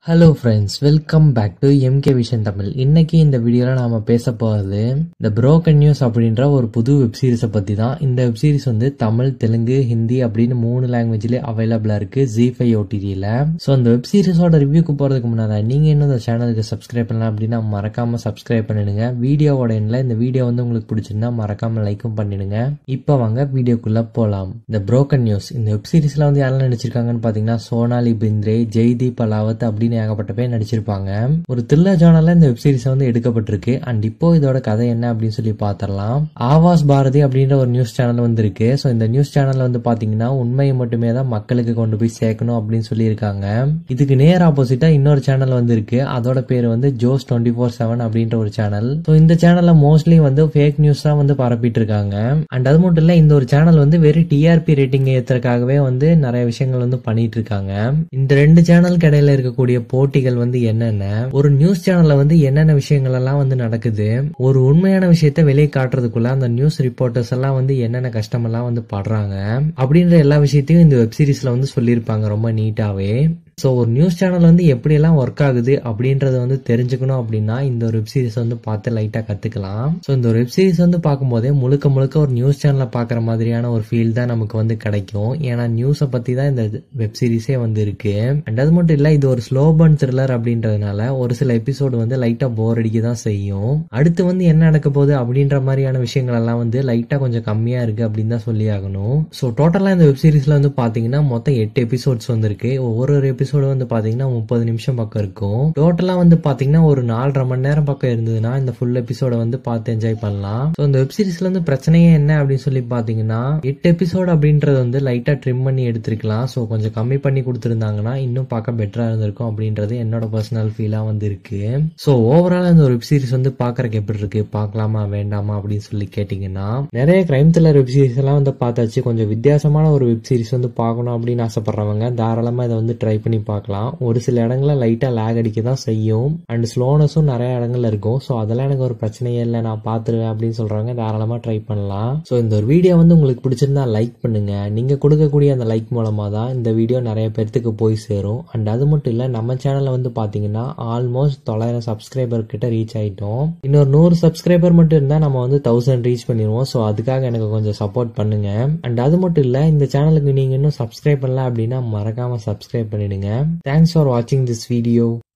Hello friends welcome back to M K vision Tamil இன்னைக்கு இந்த வீடியோவில் நாம பேச போகிறது இந்த புரோக்கன் நியூஸ் அப்படின்ற ஒரு புது வெப் சீரிஸை பற்றி தான் இந்த வெப் சீரிஸ் வந்து தமிழ் தெலுங்கு ஹிந்தி அப்படின்னு மூணு லாங்குவேஜ்லேயே அவைலபிளாக இருக்கு ஜி ஃபைவ் ஓடிடியில் ஸோ அந்த வெப் சீரிஸோட ரிவ்யூக்கு போகிறதுக்கு முன்னாடி நீங்கள் இன்னும் இந்த சேனலுக்கு சப்ஸ்கிரைப் பண்ணலாம் அப்படின்னா மறக்காம சப்ஸ்கிரைப் பண்ணிடுங்க வீடியோவோட எண்ணில் இந்த வீடியோ வந்து உங்களுக்கு பிடிச்சிருந்தா மறக்காம லைக்கும் பண்ணிடுங்க இப்போ வாங்க வீடியோக்குள்ள போகலாம் இந்த புரோக்கன் நியூஸ் இந்த வெப் சீரிஸ்ல வந்து யாரெல்லாம் நடிச்சிருக்காங்கன்னு பார்த்தீங்கன்னா சோனாலி பிந்த்ரே ஜெய்தீப் அலாவத் அப்படின்னு ஏகப்பட்ட பேர் நடிச்சிருப்பாங்க ஒரு த்ரில்லர் ஜானல்ல இந்த வெப் சீரிஸ் வந்து எடுக்கப்பட்டிருக்கு அண்ட் இப்போ இதோட கதை என்ன அப்படின்னு சொல்லி பார்த்தரலாம் ஆவாஸ் பாரதி அப்படின்ற ஒரு நியூஸ் சேனல் வந்து இருக்கு ஸோ இந்த நியூஸ் சேனல்ல வந்து பாத்தீங்கன்னா உண்மையை மட்டுமே தான் மக்களுக்கு கொண்டு போய் சேர்க்கணும் அப்படின்னு சொல்லி இருக்காங்க இதுக்கு நேர் ஆப்போசிட்டா இன்னொரு சேனல் வந்து இருக்கு அதோட பேர் வந்து ஜோஸ் டுவெண்ட்டி ஃபோர் செவன் அப்படின்ற ஒரு சேனல் ஸோ இந்த சேனல்ல மோஸ்ட்லி வந்து ஃபேக் நியூஸ் தான் வந்து பரப்பிட்டு இருக்காங்க அண்ட் அது மட்டும் இல்ல இந்த ஒரு சேனல் வந்து வெறும் டிஆர்பி ரேட்டிங் ஏத்துறதுக்காகவே வந்து நிறைய விஷயங்கள் வந்து பண்ணிட்டு இருக்காங்க இந்த ரெண்டு சேனலுக்கு இடையில இருக்கக்கூடிய போட்டிகள் வந்து என்னென்ன ஒரு நியூஸ் சேனல்ல வந்து என்னென்ன விஷயங்கள் எல்லாம் வந்து நடக்குது ஒரு உண்மையான விஷயத்த வெளியே காட்டுறதுக்குள்ள அந்த நியூஸ் ரிப்போர்ட்டர்ஸ் எல்லாம் வந்து என்னென்ன கஷ்டமெல்லாம் வந்து படுறாங்க அப்படின்ற எல்லா விஷயத்தையும் இந்த வெப் சீரிஸ்ல வந்து சொல்லியிருப்பாங்க ரொம்ப நீட்டாவே ஸோ ஒரு நியூஸ் சேனல் வந்து எப்படியெல்லாம் ஒர்க் ஆகுது அப்படின்றத வந்து தெரிஞ்சுக்கணும் அப்படின்னா இந்த ஒரு வெப் சீரிஸ் வந்து பார்த்து லைட்டாக கற்றுக்கலாம் ஸோ இந்த ஒரு வெப் சீரிஸ் வந்து பார்க்கும்போதே முழுக்க முழுக்க ஒரு நியூஸ் சேனலை பார்க்குற மாதிரியான ஒரு ஃபீல் தான் நமக்கு வந்து கிடைக்கும் ஏன்னா நியூஸை பற்றி தான் இந்த வெப் சீரிஸே வந்து இருக்கு அண்ட் அது மட்டும் இல்லை இது ஒரு ஸ்லோ பர்ன் த்ரில்லர் அப்படின்றதுனால ஒரு சில எபிசோடு வந்து லைட்டாக போர் அடிக்க தான் செய்யும் அடுத்து வந்து என்ன நடக்க போகுது அப்படின்ற மாதிரியான விஷயங்கள் எல்லாம் வந்து லைட்டாக கொஞ்சம் கம்மியாக இருக்கு அப்படின்னு தான் சொல்லி ஆகணும் ஸோ டோட்டலாக இந்த வெப் சீரிஸ்ல வந்து பார்த்தீங்கன்னா மொத்தம் எட்டு எபிசோட்ஸ் வந்திருக்கு ஒவ்வொரு ஒரு எபிசோடு வந்து பாத்தீங்கன்னா முப்பது நிமிஷம் பக்கம் இருக்கும் டோட்டலா வந்து பாத்தீங்கன்னா ஒரு நாலரை மணி நேரம் பக்கம் இருந்ததுன்னா இந்த ஃபுல் எபிசோட வந்து பார்த்து என்ஜாய் பண்ணலாம் ஸோ இந்த வெப் சீரிஸ்ல வந்து பிரச்சனையே என்ன அப்படின்னு சொல்லி பாத்தீங்கன்னா எட்டு எபிசோட் அப்படின்றது வந்து லைட்டா ட்ரிம் பண்ணி எடுத்திருக்கலாம் ஸோ கொஞ்சம் கம்மி பண்ணி கொடுத்துருந்தாங்கன்னா இன்னும் பார்க்க பெட்டரா இருந்திருக்கும் அப்படின்றது என்னோட பர்சனல் ஃபீலா வந்து இருக்கு ஸோ ஓவரால் இந்த வெப் சீரிஸ் வந்து பாக்குறதுக்கு எப்படி இருக்கு பார்க்கலாமா வேண்டாமா அப்படின்னு சொல்லி கேட்டீங்கன்னா நிறைய கிரைம் த்ரில்லர் வெப் சீரிஸ் எல்லாம் வந்து பார்த்தாச்சு கொஞ்சம் வித்தியாசமான ஒரு வெப் சீரிஸ் வந்து பார்க்கணும் அப்படின்னு ஆசைப்படுறவங்க தாராளமா இதை வந்து ட்ரை பண்ணி பார்க்கலாம் ஒரு சில இடங்கள்ல லைட்டா லேக் அடிக்க தான் செய்யும் அண்ட் ஸ்லோனஸும் நிறைய இடங்கள்ல இருக்கும் ஸோ அதெல்லாம் எனக்கு ஒரு பிரச்சனையே இல்லை நான் பார்த்துருவேன் அப்படின்னு சொல்றவங்க தாராளமா ட்ரை பண்ணலாம் ஸோ இந்த ஒரு வீடியோ வந்து உங்களுக்கு பிடிச்சிருந்தா லைக் பண்ணுங்க நீங்க கொடுக்கக்கூடிய அந்த லைக் மூலமா தான் இந்த வீடியோ நிறைய பேர்த்துக்கு போய் சேரும் அண்ட் அது மட்டும் இல்ல நம்ம சேனல்ல வந்து பாத்தீங்கன்னா ஆல்மோஸ்ட் தொள்ளாயிரம் சப்ஸ்கிரைபர் கிட்ட ரீச் ஆயிட்டோம் இன்னொரு நூறு சப்ஸ்கிரைபர் மட்டும் இருந்தா நம்ம வந்து தௌசண்ட் ரீச் பண்ணிடுவோம் ஸோ அதுக்காக எனக்கு கொஞ்சம் சப்போர்ட் பண்ணுங்க அண்ட் அது மட்டும் இல்ல இந்த சேனலுக்கு நீங்க இன்னும் சப்ஸ்கிரைப் பண்ணல அப்படின்னா மறக்காம சப்ஸ்கிரைப் பண்ணிடுங்க Thanks for watching this video.